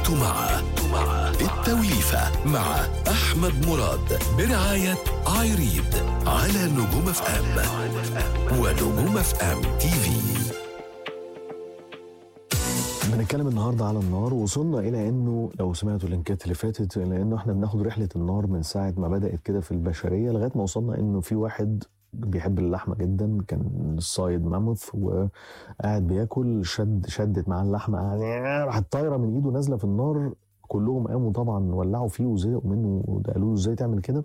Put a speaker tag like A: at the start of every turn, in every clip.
A: انتوا مع التوليفة مع أحمد مراد برعاية ايريد على نجوم اف ام ونجوم اف ام تي في
B: بنتكلم النهارده على النار وصلنا الى انه لو سمعتوا اللينكات اللي فاتت الى انه احنا بناخد رحله النار من ساعه ما بدات كده في البشريه لغايه ما وصلنا انه في واحد بيحب اللحمه جدا كان صايد ماموث وقاعد بياكل شد شدت معاه اللحمه قاعد راحت طايره من ايده نازله في النار كلهم قاموا طبعا ولعوا فيه وزهقوا منه وده قالوا له ازاي تعمل كده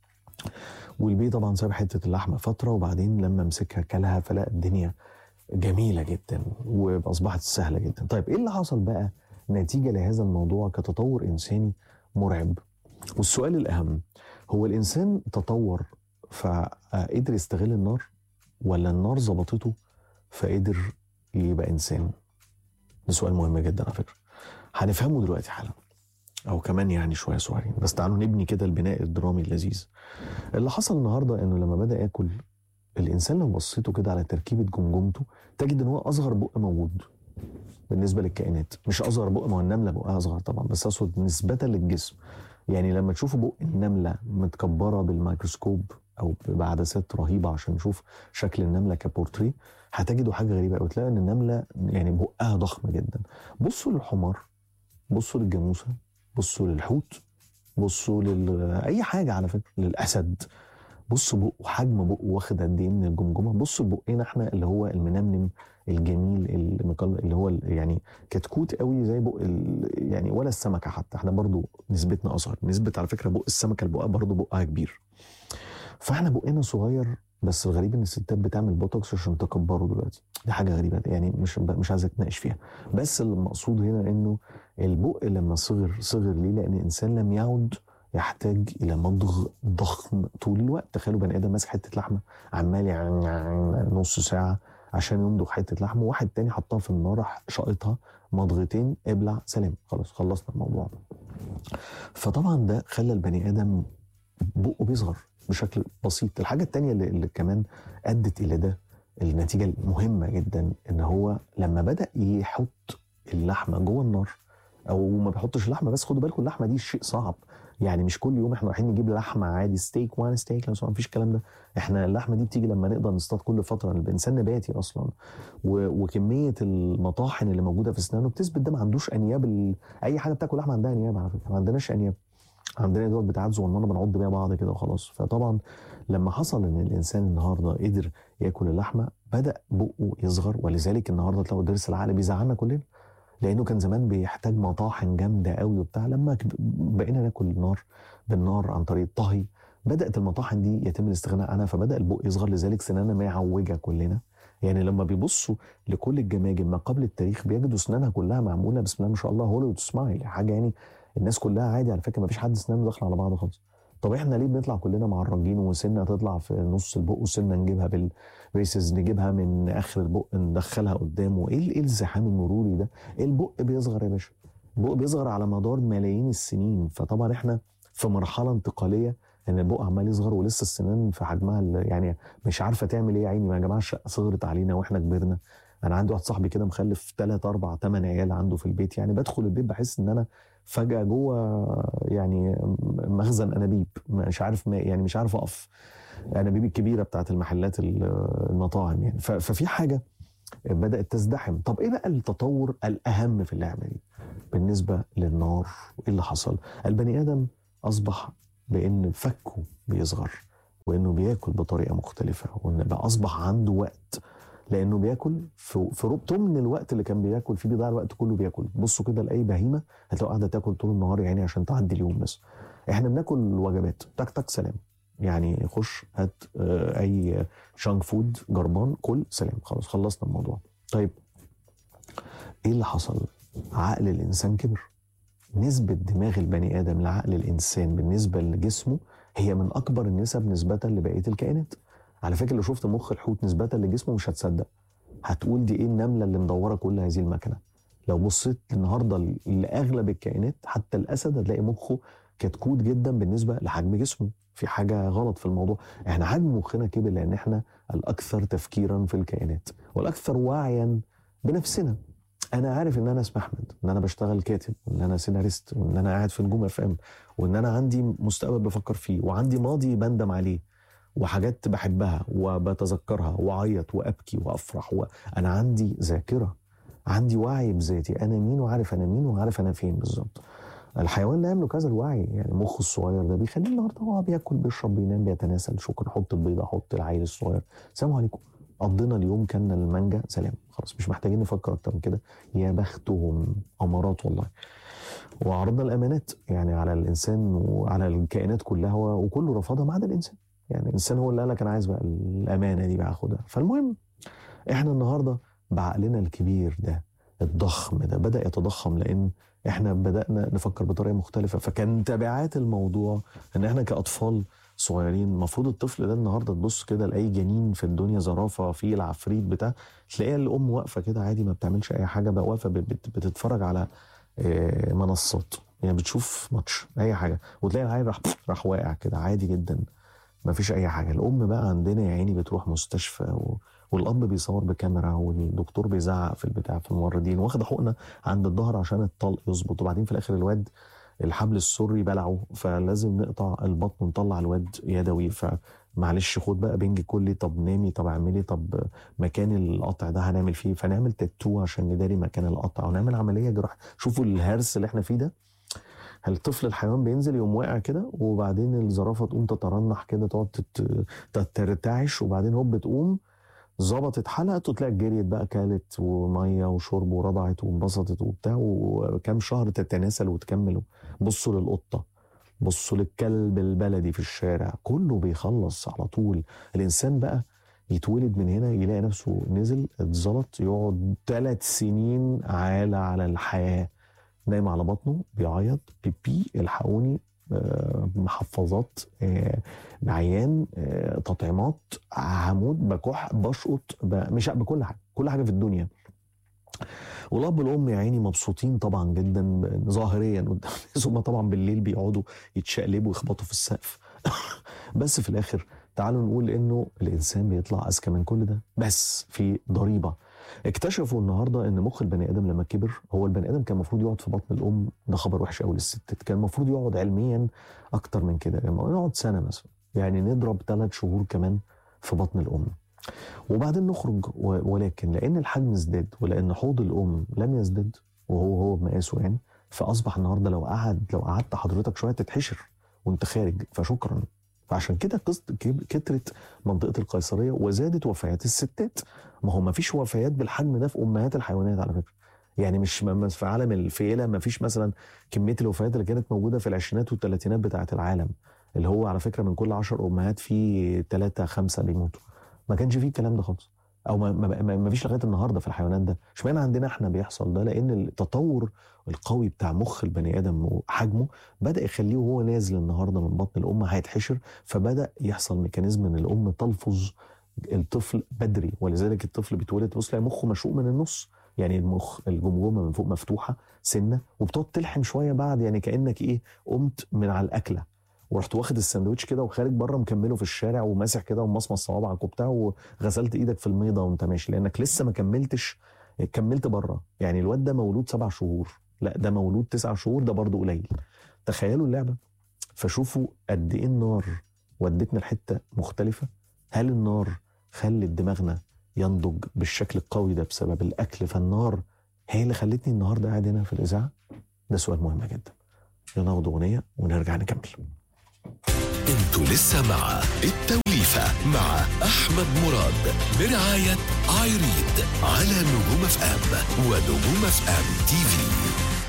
B: والبي طبعا ساب حته اللحمه فتره وبعدين لما مسكها كلها فلقى الدنيا جميله جدا واصبحت سهله جدا طيب ايه اللي حصل بقى نتيجه لهذا الموضوع كتطور انساني مرعب والسؤال الاهم هو الانسان تطور فقدر يستغل النار ولا النار ظبطته فقدر يبقى انسان ده سؤال مهم جدا على فكره هنفهمه دلوقتي حالا او كمان يعني شويه صغيرين بس تعالوا نبني كده البناء الدرامي اللذيذ اللي حصل النهارده انه لما بدا ياكل الانسان لو بصيته كده على تركيبه جمجمته تجد ان هو اصغر بق موجود بالنسبه للكائنات مش اصغر بق ما هو النمله بقها اصغر طبعا بس اقصد نسبه للجسم يعني لما تشوفوا بق النمله متكبره بالميكروسكوب او بعدسات رهيبه عشان نشوف شكل النمله كبورتري هتجدوا حاجه غريبه قوي تلاقي ان النمله يعني بقها ضخم جدا بصوا للحمار بصوا للجاموسه بصوا للحوت بصوا لل اي حاجه على فكره للاسد بص بقه حجم بقه واخد قد ايه من الجمجمه بص بقنا احنا اللي هو المنمنم الجميل المقل اللي هو ال- يعني كتكوت قوي زي بق ال- يعني ولا السمكه حتى احنا برضو نسبتنا اصغر نسبه على فكره بق السمكه البقى برضو بقها كبير فاحنا بقنا صغير بس الغريب ان الستات بتعمل بوتوكس عشان تكبره دلوقتي دي حاجه غريبه يعني مش مش عايز اتناقش فيها بس المقصود هنا انه البق لما صغر صغر ليه لان الانسان لم يعد يحتاج الى مضغ ضخم طول الوقت تخيلوا بني ادم ماسك حته لحمه عمال يعني نص ساعه عشان يمضغ حته لحمه وواحد تاني حطها في النار راح شاقطها مضغتين ابلع سلام خلاص خلصنا الموضوع فطبعا ده خلى البني ادم بقه بيصغر بشكل بسيط الحاجه التانيه اللي, اللي كمان ادت الى ده النتيجه المهمه جدا ان هو لما بدا يحط اللحمه جوه النار او ما بيحطش اللحمه بس خدوا بالكم اللحمه دي شيء صعب يعني مش كل يوم احنا رايحين نجيب لحمه عادي ستيك وان ستيك لو مفيش الكلام ده احنا اللحمه دي بتيجي لما نقدر نصطاد كل فتره الانسان نباتي اصلا و... وكميه المطاحن اللي موجوده في اسنانه بتثبت ده ما عندوش انياب ال... اي حاجه بتاكل لحمه عندها انياب على فكره ما عندناش انياب عندنا دوت بتاعات صغننه بنعض بيها بعض كده وخلاص فطبعا لما حصل ان الانسان النهارده قدر ياكل اللحمه بدا بقه يصغر ولذلك النهارده تلاقوا ضرس العقل بيزعلنا كلنا لانه كان زمان بيحتاج مطاحن جامده قوي وبتاع لما كب- بقينا ناكل النار بالنار عن طريق الطهي بدات المطاحن دي يتم الاستغناء عنها فبدا البق يصغر لذلك سناننا معوجه كلنا يعني لما بيبصوا لكل الجماجم ما قبل التاريخ بيجدوا اسنانها كلها معموله بسم الله ما شاء الله هوليوود سمايل حاجه يعني الناس كلها عادي على فكره ما فيش حد اسنانه داخله على بعض خالص طب احنا ليه بنطلع كلنا معرجين وسنه تطلع في نص البق وسنه نجيبها بالريسز نجيبها من اخر البق ندخلها قدامه ايه ال- ايه الزحام المروري ده البق بيصغر يا باشا البق بيصغر على مدار ملايين السنين فطبعا احنا في مرحله انتقاليه ان البق عمال يصغر ولسه السنان في حجمها ال- يعني مش عارفه تعمل ايه يا عيني ما يا جماعه الشقه صغرت علينا واحنا كبرنا انا عندي واحد صاحبي كده مخلف ثلاث اربع ثمان عيال عنده في البيت يعني بدخل البيت بحس ان انا فجاه جوه يعني مخزن انابيب مش عارف ما يعني مش عارف اقف الانابيب الكبيره بتاعت المحلات ال- المطاعم يعني ف- ففي حاجه بدات تزدحم طب ايه بقى التطور الاهم في اللعبه دي بالنسبه للنار ايه اللي حصل البني ادم اصبح بان فكه بيصغر وانه بياكل بطريقه مختلفه وان بقى اصبح عنده وقت لانه بياكل في في ربع من الوقت اللي كان بياكل فيه بيضيع الوقت كله بياكل بصوا كده لاي بهيمه هتلاقوا قاعده تاكل طول النهار يعني عشان تعدي اليوم بس احنا بناكل وجبات تك تك سلام يعني خش هات آه، اي شانك فود جربان كل سلام خلاص خلصنا الموضوع طيب ايه اللي حصل عقل الانسان كبر نسبة دماغ البني آدم لعقل الإنسان بالنسبة لجسمه هي من أكبر النسب نسبة لبقية الكائنات على فكرة لو شفت مخ الحوت نسبة لجسمه مش هتصدق هتقول دي إيه النملة اللي مدورة كل هذه المكنة لو بصيت النهاردة لأغلب الكائنات حتى الأسد هتلاقي مخه كتكوت جدا بالنسبة لحجم جسمه في حاجة غلط في الموضوع احنا حجم مخنا كبر لأن احنا الأكثر تفكيرا في الكائنات والأكثر وعيا بنفسنا انا عارف ان انا اسمي احمد ان انا بشتغل كاتب وان انا سيناريست وان انا قاعد في نجوم اف ام وان انا عندي مستقبل بفكر فيه وعندي ماضي بندم عليه وحاجات بحبها وبتذكرها واعيط وابكي وافرح وانا عندي ذاكره عندي وعي بذاتي انا مين وعارف انا مين وعارف انا فين بالظبط الحيوان لا يملك هذا الوعي يعني مخه الصغير ده بيخليه النهارده هو بياكل بيشرب بينام بيتناسل شكرا حط البيضه حط العيل الصغير سلام عليكم قضينا اليوم كلنا المانجا سلام خلاص مش محتاجين نفكر اكتر من كده يا بختهم امارات والله وعرضنا الامانات يعني على الانسان وعلى الكائنات كلها وكله رفضها ما عدا الانسان يعني الانسان هو اللي قال لك انا عايز بقى الامانه دي بقى اخدها فالمهم احنا النهارده بعقلنا الكبير ده الضخم ده بدا يتضخم لان احنا بدانا نفكر بطريقه مختلفه فكان تبعات الموضوع ان احنا كاطفال صغيرين المفروض الطفل ده النهارده تبص كده لاي جنين في الدنيا زرافه في العفريت بتاع تلاقيها الام واقفه كده عادي ما بتعملش اي حاجه بقى واقفه بت- بتتفرج على آه، منصات يعني بتشوف ماتش اي حاجه وتلاقي العيل راح راح واقع كده عادي جدا ما فيش اي حاجه الام بقى عندنا يا عيني بتروح مستشفى و... والاب بيصور بكاميرا والدكتور بيزعق في البتاع في الممرضين واخد حقنه عند الظهر عشان الطلق يظبط وبعدين في الاخر الواد الحبل السري بلعه فلازم نقطع البطن ونطلع الواد يدوي فمعلش خد بقى بنج كلي طب نامي طب اعملي طب مكان القطع ده هنعمل فيه فنعمل تاتو عشان نداري مكان القطع ونعمل عمليه جراحه شوفوا الهرس اللي احنا فيه ده الطفل الحيوان بينزل يقوم واقع كده وبعدين الزرافه تقوم تترنح كده تقعد تت- تت- ترتعش وبعدين هوب بتقوم ظبطت حلقت وتلاقي جريت بقى كلت وميه وشرب ورضعت وانبسطت وبتاع وكام شهر تتناسل وتكمل بصوا للقطه بصوا للكلب البلدي في الشارع كله بيخلص على طول الانسان بقى يتولد من هنا يلاقي نفسه نزل اتزلط يقعد ثلاث سنين عالة على الحياة نايم على بطنه بيعيط بيبي الحقوني آه، محفظات آه، عيان آه، تطعيمات هموت بكح بشقط ب- مش بكل حاجه كل حاجه في الدنيا والاب والام يا عيني مبسوطين طبعا جدا ظاهريا قدام الناس هم طبعا بالليل بيقعدوا يتشقلبوا ويخبطوا في السقف بس في الاخر تعالوا نقول انه الانسان بيطلع اذكى من كل ده بس في ضريبه اكتشفوا النهارده ان مخ البني ادم لما كبر هو البني ادم كان المفروض يقعد في بطن الام ده خبر وحش قوي للستات كان المفروض يقعد علميا اكتر من كده يعني يقعد سنه مثلا يعني نضرب ثلاث شهور كمان في بطن الام وبعدين نخرج و- ولكن لان الحجم ازداد ولان حوض الام لم يزداد وهو هو بمقاسه يعني فاصبح النهارده لو قعد لو قعدت حضرتك شويه تتحشر وانت خارج فشكرا فعشان كده قصة كب- كترت منطقة القيصرية وزادت وفيات الستات ما هو ما فيش وفيات بالحجم ده في أمهات الحيوانات على فكرة يعني مش م- م- في عالم الفيلة ما فيش مثلا كمية الوفيات اللي كانت موجودة في العشرينات والثلاثينات بتاعة العالم اللي هو على فكرة من كل عشر أمهات في ثلاثة خمسة بيموتوا ما كانش فيه الكلام ده خالص او ما, ما, ما ما فيش لغايه النهارده في الحيوانات ده اشمعنى عندنا احنا بيحصل ده لان التطور القوي بتاع مخ البني ادم وحجمه بدا يخليه وهو نازل النهارده من بطن الام هيتحشر فبدا يحصل ميكانيزم ان الام تلفظ الطفل بدري ولذلك الطفل بيتولد تبص تلاقي مخه مشقوق من النص يعني المخ الجمجمه من فوق مفتوحه سنه وبتقعد تلحم شويه بعد يعني كانك ايه قمت من على الاكله ورحت واخد الساندوتش كده وخارج بره مكمله في الشارع وماسح كده ومصمص صوابعك وبتاع وغسلت ايدك في الميضه وانت ماشي لانك لسه ما كملتش كملت بره يعني الواد ده مولود سبع شهور لا ده مولود تسع شهور ده برضه قليل تخيلوا اللعبه فشوفوا قد ايه النار ودتنا لحته مختلفه هل النار خلت دماغنا ينضج بالشكل القوي ده بسبب الاكل فالنار هي اللي خلتني النهارده قاعد هنا في الاذاعه ده سؤال مهم جدا يلا ناخد اغنيه ونرجع نكمل
A: انتوا لسه مع التوليفة مع أحمد مراد برعاية ايريد على نجوم اف ام ونجوم اف ام تي في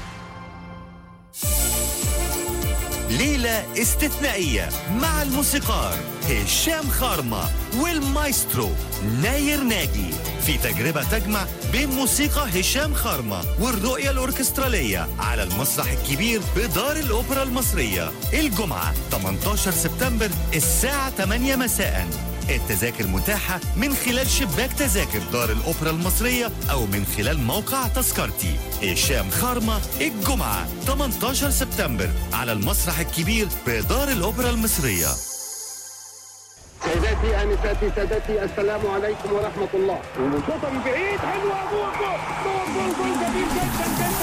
C: ليلة استثنائية مع الموسيقار هشام خارمة والمايسترو ناير ناجي في تجربة تجمع بين موسيقى هشام خارمة والرؤية الأوركسترالية على المسرح الكبير بدار الأوبرا المصرية الجمعة 18 سبتمبر الساعة 8 مساء التذاكر متاحة من خلال شباك تذاكر دار الأوبرا المصرية أو من خلال موقع تذكرتي هشام خارمة الجمعة 18 سبتمبر على المسرح الكبير بدار الأوبرا المصرية
D: سيداتي سيداتي انساتي سادتي السلام عليكم ورحمه الله
E: وشوطه من بعيد حلوه جول جول جول جول جول جميل جدا جدا